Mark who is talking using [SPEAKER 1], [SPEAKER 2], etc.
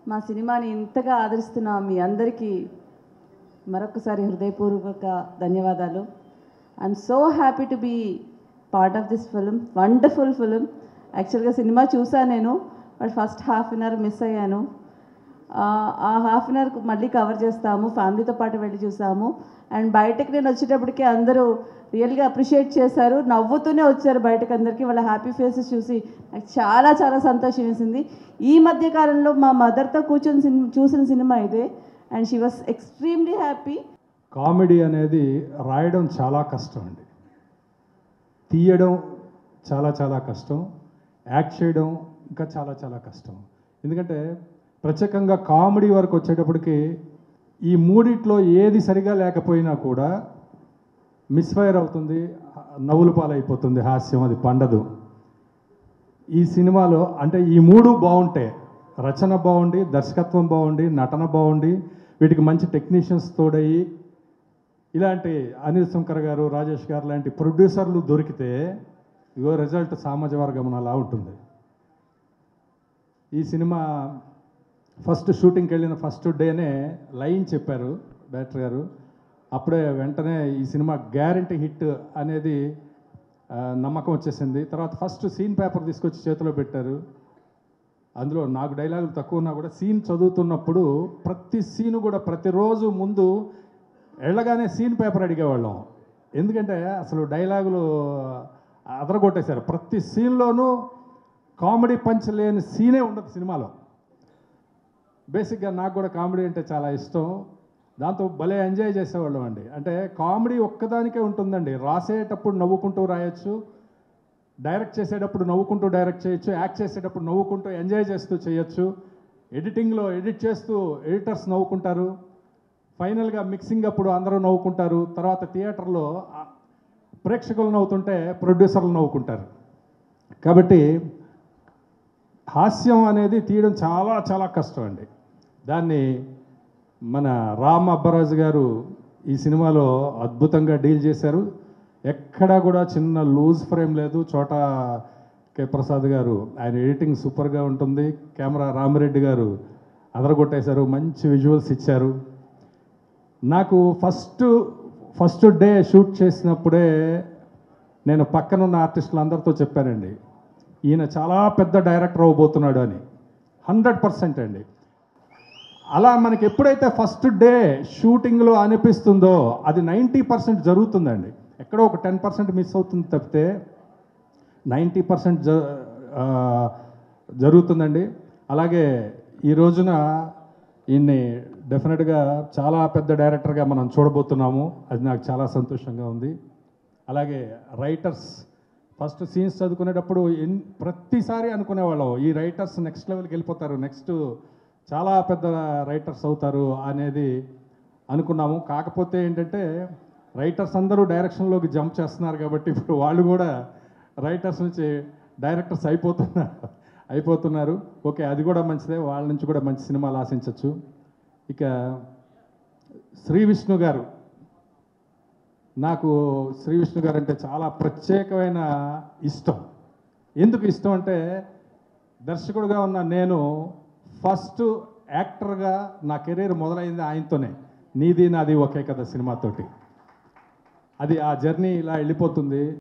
[SPEAKER 1] మా సినిమాని ఇంతగా ఆదరిస్తున్న మీ అందరికీ మరొకసారి హృదయపూర్వక ధన్యవాదాలు I'm so happy to be part of this film wonderful film యాక్చువల్గా సినిమా చూసాను నేను but first half an hour miss అయ్యాను ఆ, ఆ హాఫ్ అన్ అవర్ మళ్ళీ కవర్ చేస్తాము ఫ్యామిలీతో పాటు వెళ్ళి చూసాము అండ్ బయటకు నేను వచ్చేటప్పటికి అందరూ రియల్గా అప్రిషియేట్ చేశారు నవ్వుతూనే వచ్చారు బయటకు అందరికీ వాళ్ళ హ్యాపీ ఫేసెస్ చూసి నాకు చాలా చాలా సంతోషం వేసింది ఈ మధ్య కాలంలో మా మదర్తో కూర్చొని సినిమా చూసిన సినిమా ఇదే and she was extremely happy
[SPEAKER 2] comedy అనేది రాయడం చాలా కష్టం అండి తీయడం చాలా చాలా కష్టం యాక్ట్ చేయడం ఇంకా చాలా చాలా కష్టం ఎందుకంటే ప్రత్యేకంగా కామెడీ వరకు వచ్చేటప్పటికి ఈ మూడిట్లో ఏది సరిగా లేకపోయినా కూడా మిస్ఫైర్ అవుతుంది నవ్వుల పాలైపోతుంది హాస్యం అది పండదు ఈ సినిమాలో అంటే ఈ మూడు బాగుంటే రచన బాగుండి దర్శకత్వం బాగుండి నటన బాగుండి వీటికి మంచి టెక్నీషియన్స్ తోడయి ఇలాంటి అనిల్ శంకర్ గారు రాజేష్ గారు లాంటి ప్రొడ్యూసర్లు దొరికితే ఇగో రిజల్ట్ సామాజ వర్గం అలా ఉంటుంది ఈ సినిమా ఫస్ట్ షూటింగ్కి వెళ్ళిన ఫస్ట్ డేనే లైన్ చెప్పారు డైరెక్టర్ గారు అప్పుడే వెంటనే ఈ సినిమా గ్యారంటీ హిట్ అనేది ఆ, నమ్మకం వచ్చేసింది తర్వాత ఫస్ట్ సీన్ పేపర్ తీసుకొచ్చి చేతిలో పెట్టారు అందులో నాకు డైలాగులు తక్కువ ఉన్నా కూడా సీన్ చదువుతున్నప్పుడు ప్రతి సీను కూడా ప్రతిరోజు ముందు వెళ్ళగానే సీన్ పేపర్ అడిగేవాళ్ళం ఎందుకంటే అసలు డైలాగులు అదరగొట్టేశారు ప్రతి సీన్లోనూ కామెడీ పంచ్ లేని సీనే ఉండదు సినిమాలో బేసిక్గా నాకు కూడా కామెడీ అంటే చాలా ఇష్టం దాంతో భలే ఎంజాయ్ చేసేవాళ్ళం అండి అంటే కామెడీ ఒక్కదానికే ఉంటుందండి రాసేటప్పుడు నవ్వుకుంటూ రాయొచ్చు డైరెక్ట్ చేసేటప్పుడు నవ్వుకుంటూ డైరెక్ట్ చేయొచ్చు యాక్ట్ చేసేటప్పుడు నవ్వుకుంటూ ఎంజాయ్ చేస్తూ చేయొచ్చు ఎడిటింగ్లో ఎడిట్ చేస్తూ ఎడిటర్స్ నవ్వుకుంటారు ఫైనల్గా మిక్సింగ్ అప్పుడు అందరూ నవ్వుకుంటారు తర్వాత థియేటర్లో ఆ ప్రేక్షకులు నవ్వుతుంటే ప్రొడ్యూసర్లు నవ్వుకుంటారు కాబట్టి హాస్యం అనేది తీయడం చాలా చాలా కష్టం అండి దాన్ని మన రామ్ అబ్బరాజు గారు ఈ సినిమాలో అద్భుతంగా డీల్ చేశారు ఎక్కడా కూడా చిన్న లూజ్ ఫ్రేమ్ లేదు చోట కె ప్రసాద్ గారు ఆయన ఎడిటింగ్ సూపర్గా ఉంటుంది కెమెరా రామిరెడ్డి గారు అదరగొట్టేశారు మంచి విజువల్స్ ఇచ్చారు నాకు ఫస్ట్ ఫస్ట్ డే షూట్ చేసినప్పుడే నేను పక్కనున్న ఆర్టిస్టులు అందరితో చెప్పానండి ఈయన చాలా పెద్ద డైరెక్టర్ అవ్వబోతున్నాడు అని హండ్రెడ్ పర్సెంట్ అండి అలా మనకి ఎప్పుడైతే ఫస్ట్ డే షూటింగ్లో అనిపిస్తుందో అది నైంటీ పర్సెంట్ జరుగుతుందండి ఎక్కడో ఒక టెన్ పర్సెంట్ మిస్ అవుతుంది తప్పితే నైంటీ పర్సెంట్ జ ఆ, జరుగుతుందండి అలాగే ఈ రోజున ఈయన్ని డెఫినెట్గా చాలా పెద్ద డైరెక్టర్గా మనం చూడబోతున్నాము అది నాకు చాలా సంతోషంగా ఉంది అలాగే రైటర్స్ ఫస్ట్ సీన్స్ చదువుకునేటప్పుడు ఎన్ ప్రతిసారి అనుకునేవాళ్ళం ఈ రైటర్స్ నెక్స్ట్ లెవెల్కి వెళ్ళిపోతారు నెక్స్ట్ చాలా పెద్ద రైటర్స్ అవుతారు అనేది అనుకున్నాము కాకపోతే ఏంటంటే రైటర్స్ అందరూ డైరెక్షన్లోకి జంప్ చేస్తున్నారు కాబట్టి ఇప్పుడు వాళ్ళు కూడా రైటర్స్ నుంచి డైరెక్టర్స్ అయిపోతున్నారు అయిపోతున్నారు ఓకే అది కూడా మంచిదే వాళ్ళ నుంచి కూడా మంచి సినిమాలు ఆశించవచ్చు ఇక శ్రీ విష్ణు గారు నాకు శ్రీ విష్ణు గారు అంటే చాలా ప్రత్యేకమైన ఇష్టం ఎందుకు ఇష్టం అంటే దర్శకుడుగా ఉన్న నేను ఫస్ట్ యాక్టర్గా నా కెరీర్ మొదలైంది ఆయనతోనే నీది నాది ఒకే కథ సినిమాతోటి అది ఆ జర్నీ ఇలా వెళ్ళిపోతుంది